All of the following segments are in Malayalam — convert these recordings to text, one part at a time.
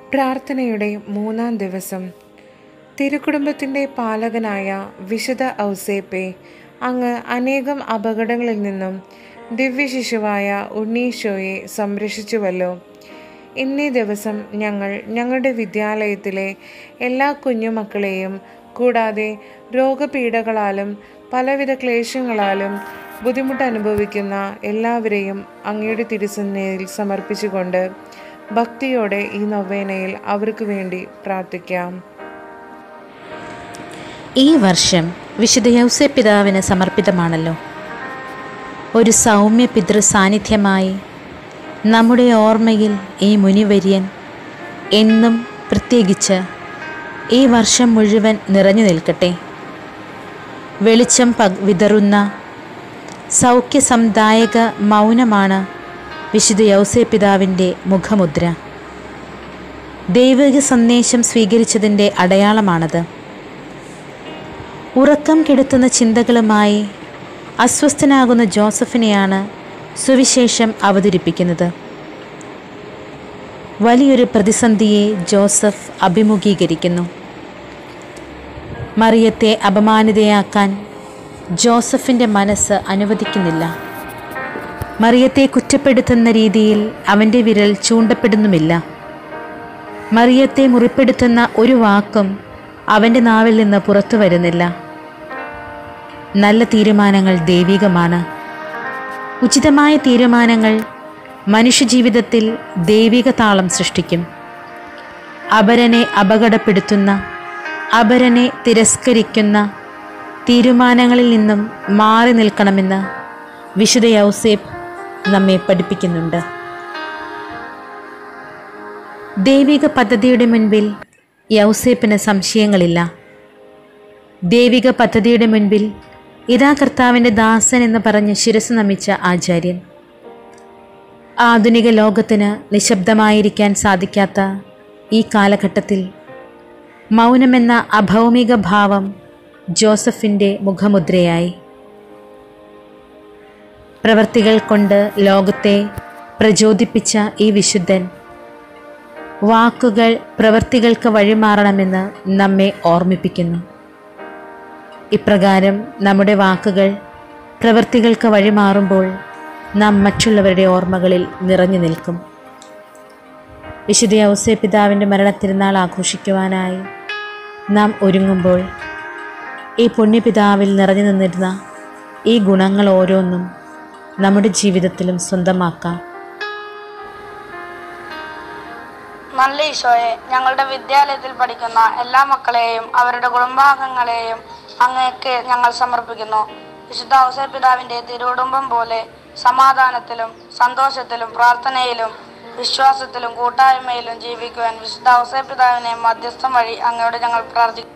പ്രാർത്ഥനയുടെ മൂന്നാം ദിവസം തിരുക്കുടുംബത്തിൻ്റെ പാലകനായ വിശുദ്ധ ഔസേപ്പെ അങ്ങ് അനേകം അപകടങ്ങളിൽ നിന്നും ദിവ്യശിശുവായ ഉണ്ണീശോയെ സംരക്ഷിച്ചുവല്ലോ ഇന്നേ ദിവസം ഞങ്ങൾ ഞങ്ങളുടെ വിദ്യാലയത്തിലെ എല്ലാ കുഞ്ഞുമക്കളെയും കൂടാതെ രോഗപീഠകളാലും പലവിധ ക്ലേശങ്ങളാലും ബുദ്ധിമുട്ട് അനുഭവിക്കുന്ന എല്ലാവരെയും അങ്ങയുടെ തിരുസന്നിധിയിൽ സമർപ്പിച്ചുകൊണ്ട് ഭക്തിയോടെ ഈ നൊവേനയിൽ അവർക്ക് വേണ്ടി പ്രാർത്ഥിക്കാം ഈ വർഷം വിശുദ്ധ യൗസെ പിതാവിന് സമർപ്പിതമാണല്ലോ ഒരു സൗമ്യ പിതൃ സാന്നിധ്യമായി നമ്മുടെ ഓർമ്മയിൽ ഈ മുനിവര്യൻ എന്നും പ്രത്യേകിച്ച് ഈ വർഷം മുഴുവൻ നിറഞ്ഞു നിൽക്കട്ടെ വെളിച്ചം പക് വിതറുന്ന സൗഖ്യസംദായക മൗനമാണ് വിശുദ്ധ യൗസേ പിതാവിൻ്റെ മുഖമുദ്ര ദൈവിക സന്ദേശം സ്വീകരിച്ചതിൻ്റെ അടയാളമാണത് ഉറക്കം കെടുത്തുന്ന ചിന്തകളുമായി അസ്വസ്ഥനാകുന്ന ജോസഫിനെയാണ് സുവിശേഷം അവതരിപ്പിക്കുന്നത് വലിയൊരു പ്രതിസന്ധിയെ ജോസഫ് അഭിമുഖീകരിക്കുന്നു മറിയത്തെ അപമാനിതയാക്കാൻ ജോസഫിൻ്റെ മനസ്സ് അനുവദിക്കുന്നില്ല മറിയത്തെ കുറ്റപ്പെടുത്തുന്ന രീതിയിൽ അവൻ്റെ വിരൽ ചൂണ്ടപ്പെടുന്നുമില്ല മറിയത്തെ മുറിപ്പെടുത്തുന്ന ഒരു വാക്കും അവൻ്റെ നാവിൽ നിന്ന് പുറത്തു വരുന്നില്ല നല്ല തീരുമാനങ്ങൾ ദൈവികമാണ് ഉചിതമായ തീരുമാനങ്ങൾ മനുഷ്യജീവിതത്തിൽ ദൈവിക താളം സൃഷ്ടിക്കും അപരനെ അപകടപ്പെടുത്തുന്ന അപരനെ തിരസ്കരിക്കുന്ന തീരുമാനങ്ങളിൽ നിന്നും മാറി നിൽക്കണമെന്ന് വിശുദ്ധ യൗസേപ്പ് നമ്മെ പഠിപ്പിക്കുന്നുണ്ട് ദൈവിക പദ്ധതിയുടെ മുൻപിൽ യൗസേപ്പിന് സംശയങ്ങളില്ല ദൈവിക പദ്ധതിയുടെ മുൻപിൽ ഇതാ കർത്താവിൻ്റെ ദാസൻ എന്ന് പറഞ്ഞ് ശിരസ് നമിച്ച ആചാര്യൻ ആധുനിക ലോകത്തിന് നിശബ്ദമായിരിക്കാൻ സാധിക്കാത്ത ഈ കാലഘട്ടത്തിൽ മൗനമെന്ന അഭൗമിക ഭാവം ജോസഫിൻ്റെ മുഖമുദ്രയായി പ്രവർത്തികൾ കൊണ്ട് ലോകത്തെ പ്രചോദിപ്പിച്ച ഈ വിശുദ്ധൻ വാക്കുകൾ പ്രവൃത്തികൾക്ക് വഴിമാറണമെന്ന് നമ്മെ ഓർമ്മിപ്പിക്കുന്നു ഇപ്രകാരം നമ്മുടെ വാക്കുകൾ പ്രവൃത്തികൾക്ക് വഴിമാറുമ്പോൾ നാം മറ്റുള്ളവരുടെ ഓർമ്മകളിൽ നിറഞ്ഞു നിൽക്കും വിശുദ്ധ ഔസേ പിതാവിൻ്റെ മരണത്തിരുന്നാൾ ആഘോഷിക്കുവാനായി നാം ഒരുങ്ങുമ്പോൾ ഈ പുണ്യപിതാവിൽ നിറഞ്ഞു നിന്നിരുന്ന ഈ ഗുണങ്ങൾ ഓരോന്നും നമ്മുടെ ജീവിതത്തിലും സ്വന്തമാക്കാം നല്ല ഈശോയെ ഞങ്ങളുടെ വിദ്യാലയത്തിൽ പഠിക്കുന്ന എല്ലാ മക്കളെയും അവരുടെ കുടുംബാംഗങ്ങളെയും അങ്ങേക്ക് ഞങ്ങൾ സമർപ്പിക്കുന്നു വിശുദ്ധ ഔസേ പിതാവിൻ്റെ തിരുകുടുംബം പോലെ സമാധാനത്തിലും സന്തോഷത്തിലും പ്രാർത്ഥനയിലും വിശ്വാസത്തിലും കൂട്ടായ്മയിലും ജീവിക്കുവാൻ വിശുദ്ധ ഔസേ പിതാവിനെ മധ്യസ്ഥം വഴി അങ്ങയോട് ഞങ്ങൾ പ്രാർത്ഥിക്കുന്നു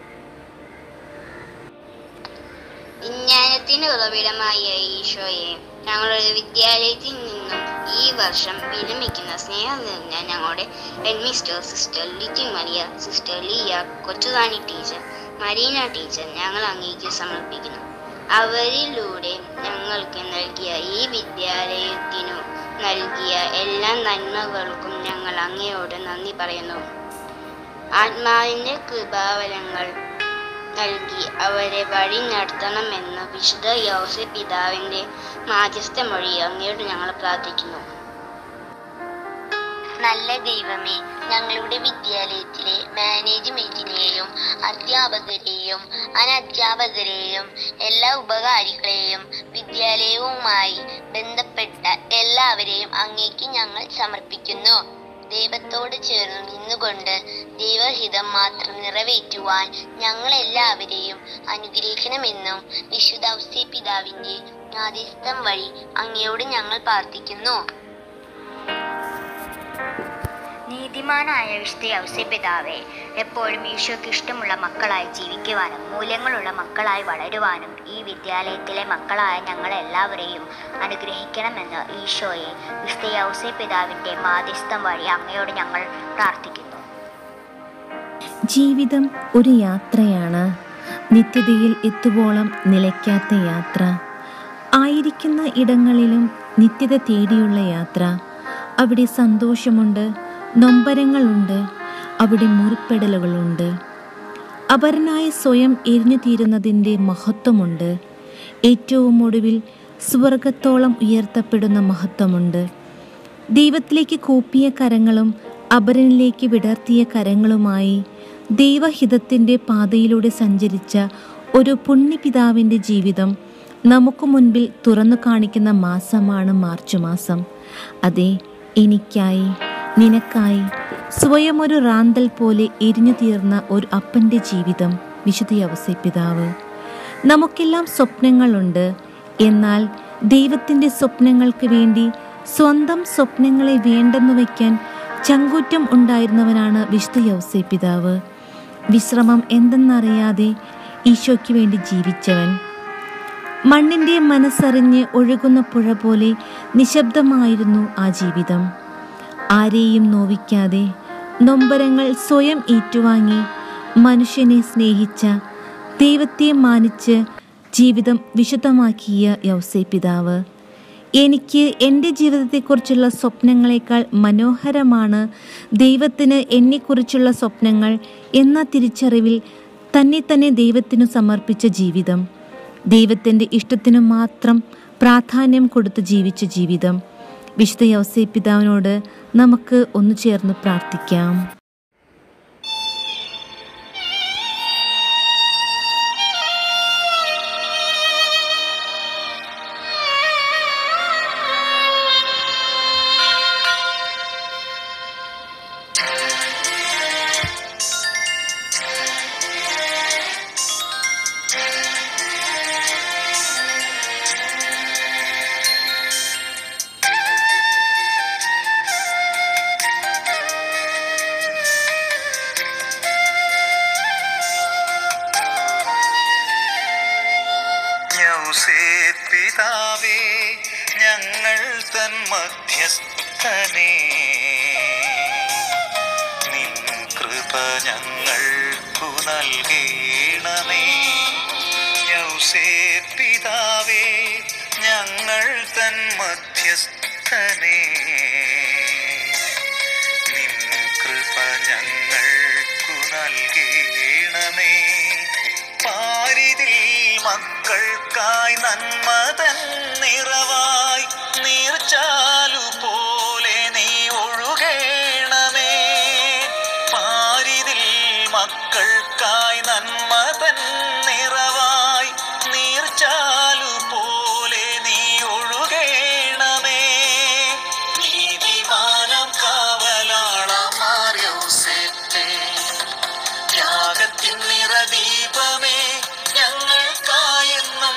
വിജ്ഞാനത്തിന് ഉറവിടമായ ഈശോയെ ഞങ്ങളുടെ വിദ്യാലയത്തിൽ നിന്നും ഈ വർഷം വിരമിക്കുന്ന സ്നേഹം നിറഞ്ഞ ഞങ്ങളുടെ headmistress sister Litty Maria sister Liya Kochurani teacher Marina teacher ഞങ്ങൾ അങ്ങേക്ക് സമർപ്പിക്കുന്നു അവരിലൂടെ ഞങ്ങൾക്ക് നൽകിയ ഈ വിദ്യാലയത്തിനു നൽകിയ എല്ലാ നന്മകൾക്കും ഞങ്ങൾ അങ്ങയോട് നന്ദി പറയുന്നു ആത്മാവിൻ്റെ കൃപാവരങ്ങൾ നൽകി അവരെ വഴി നടത്തണമെന്ന് വിശുദ്ധ യോസെ പിതാവിൻ്റെ മാധ്യസ്ഥ മൊഴി അങ്ങയോട് ഞങ്ങൾ പ്രാർത്ഥിക്കുന്നു നല്ല ദൈവമേ ഞങ്ങളുടെ വിദ്യാലയത്തിലെ മാനേജ്മെന്റിനെയും അധ്യാപകരെയും അനധ്യാപകരെയും എല്ലാ ഉപകാരികളെയും വിദ്യാലയവുമായി ബന്ധപ്പെട്ട എല്ലാവരെയും അങ്ങേക്ക് ഞങ്ങൾ സമർപ്പിക്കുന്നു ദൈവത്തോട് ചേർന്ന് നിന്നുകൊണ്ട് ദൈവഹിതം മാത്രം നിറവേറ്റുവാൻ ഞങ്ങളെല്ലാവരെയും അനുഗ്രഹിക്കണമെന്നും വിശുദ്ധ ഔസേ പിതാവിന്റെ ആദിസ്ഥം വഴി അങ്ങയോട് ഞങ്ങൾ പ്രാർത്ഥിക്കുന്നു നീതിമാനായ വിശുദ്ധ ഔസ്യപിതാവെ എപ്പോഴും ഈശോയ്ക്ക് ഇഷ്ടമുള്ള മക്കളായി ജീവിക്കുവാനും മൂല്യങ്ങളുള്ള മക്കളായി വളരുവാനും ഈ വിദ്യാലയത്തിലെ മക്കളായ ഞങ്ങളെല്ലാവരെയും അനുഗ്രഹിക്കണമെന്ന് ഈശോയെ വിശുദ്ധ ഔസ്യപിതാവിൻ്റെ മാധ്യസ്ഥം വഴി അങ്ങയോട് ഞങ്ങൾ പ്രാർത്ഥിക്കുന്നു ജീവിതം ഒരു യാത്രയാണ് നിത്യതയിൽ എത്തുവോളം നിലയ്ക്കാത്ത യാത്ര ആയിരിക്കുന്ന ഇടങ്ങളിലും നിത്യത തേടിയുള്ള യാത്ര അവിടെ സന്തോഷമുണ്ട് നൊമ്പരങ്ങളുണ്ട് അവിടെ മുറിപ്പെടലുകളുണ്ട് അപരനായ സ്വയം എരിഞ്ഞു തീരുന്നതിൻ്റെ മഹത്വമുണ്ട് ഏറ്റവും ഒടുവിൽ സ്വർഗത്തോളം ഉയർത്തപ്പെടുന്ന മഹത്വമുണ്ട് ദൈവത്തിലേക്ക് കൂപ്പിയ കരങ്ങളും അപരനിലേക്ക് വിടർത്തിയ കരങ്ങളുമായി ദൈവഹിതത്തിൻ്റെ പാതയിലൂടെ സഞ്ചരിച്ച ഒരു പുണ്യപിതാവിൻ്റെ ജീവിതം നമുക്ക് മുൻപിൽ തുറന്നു കാണിക്കുന്ന മാസമാണ് മാർച്ച് മാസം അതെ എനിക്കായി നിനക്കായി സ്വയം ഒരു റാന്തൽ പോലെ എരിഞ്ഞു തീർന്ന ഒരു അപ്പൻ്റെ ജീവിതം വിശുദ്ധ യവസപിതാവ് നമുക്കെല്ലാം സ്വപ്നങ്ങളുണ്ട് എന്നാൽ ദൈവത്തിൻ്റെ സ്വപ്നങ്ങൾക്ക് വേണ്ടി സ്വന്തം സ്വപ്നങ്ങളെ വേണ്ടെന്ന് വയ്ക്കാൻ ചങ്കൂറ്റം ഉണ്ടായിരുന്നവനാണ് വിശുദ്ധ യൗസേ പിതാവ് വിശ്രമം എന്തെന്നറിയാതെ ഈശോയ്ക്ക് വേണ്ടി ജീവിച്ചവൻ മണ്ണിൻ്റെ മനസ്സറിഞ്ഞ് ഒഴുകുന്ന പുഴ പോലെ നിശബ്ദമായിരുന്നു ആ ജീവിതം ആരെയും നോവിക്കാതെ നൊമ്പരങ്ങൾ സ്വയം ഏറ്റുവാങ്ങി മനുഷ്യനെ സ്നേഹിച്ച ദൈവത്തെ മാനിച്ച് ജീവിതം വിശുദ്ധമാക്കിയ യൗസേ പിതാവ് എനിക്ക് എൻ്റെ ജീവിതത്തെക്കുറിച്ചുള്ള സ്വപ്നങ്ങളെക്കാൾ മനോഹരമാണ് ദൈവത്തിന് എന്നെക്കുറിച്ചുള്ള സ്വപ്നങ്ങൾ എന്ന തിരിച്ചറിവിൽ തന്നെ തന്നെ ദൈവത്തിനു സമർപ്പിച്ച ജീവിതം ദൈവത്തിൻ്റെ ഇഷ്ടത്തിനു മാത്രം പ്രാധാന്യം കൊടുത്ത് ജീവിച്ച ജീവിതം വിശുദ്ധ യൗസേ പിതാവിനോട് നമുക്ക് ഒന്നു ചേർന്ന് പ്രാർത്ഥിക്കാം യൗസേ പിതാവേ ഞങ്ങൾ തൻ മധ്യസ്ഥനെ നിൻ കൃപ ഞങ്ങൾക്കു നൽകണമേ യൗസേ പിതാവേ ഞങ്ങൾ തൻ മധ്യസ്ഥനെ നിൻ കൃപ ഞങ്ങൾക്കു നൽകണമേ പാരിതിൽ മക്കൾക്കായി നന്മതൻ നിറവായി നീർച്ചാലു പോലെ നീ ഒഴുകേണമേ പാരിതിൽ മക്കൾക്കായി നന്മതൻ നിറവായി നീർച്ചാലു പോലെ നീ ഒഴുകേണമേ നീതിമാനം കാവലാളാം മാറിയോസേത്തേ ത്യാഗത്തിൻ നിറദീപമേ ഞങ്ങൾക്കായെന്നും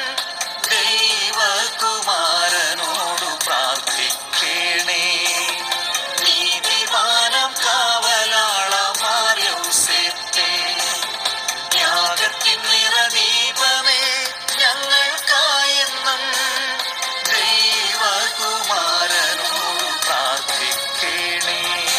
ദൈവകുമാരനോടു പ്രാർത്ഥിക്കണേ നീതിമാനം കാവലാളാം മാറിയോസേത്തേ ത്യാഗത്തിൻ നിറദീപമേ ഞങ്ങൾക്കായെന്നും ദൈവകുമാരനോടു പ്രാർത്ഥിക്കണേ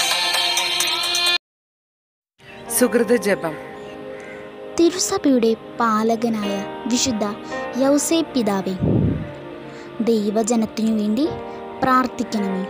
സുഹൃത ജപം തിരുസഭയുടെ പാലകനായ വിശുദ്ധ യൗസേ പിതാവേ ദൈവജനത്തിനു വേണ്ടി പ്രാർത്ഥിക്കണമേ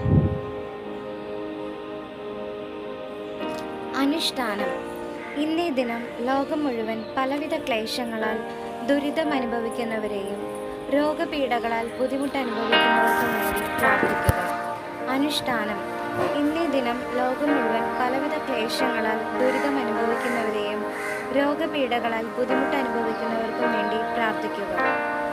അനുഷ്ഠാനം ഇന്നേ ദിനം ലോകം മുഴുവൻ പലവിധ ക്ലേശങ്ങളാൽ ദുരിതം അനുഭവിക്കുന്നവരെയും രോഗപീഠകളാൽ ബുദ്ധിമുട്ട് അനുഭവിക്കുന്നവർക്കും വേണ്ടി പ്രാർത്ഥിക്കുക അനുഷ്ഠാനം ഇന്നേ ദിനം ലോകം മുഴുവൻ പലവിധ ക്ലേശങ്ങളാൽ ദുരിതം അനുഭവിക്കുന്നവരെയും രോഗപീഠകളാൽ ബുദ്ധിമുട്ട് അനുഭവിക്കുന്നവർക്കും വേണ്ടി പ്രാർത്ഥിക്കുക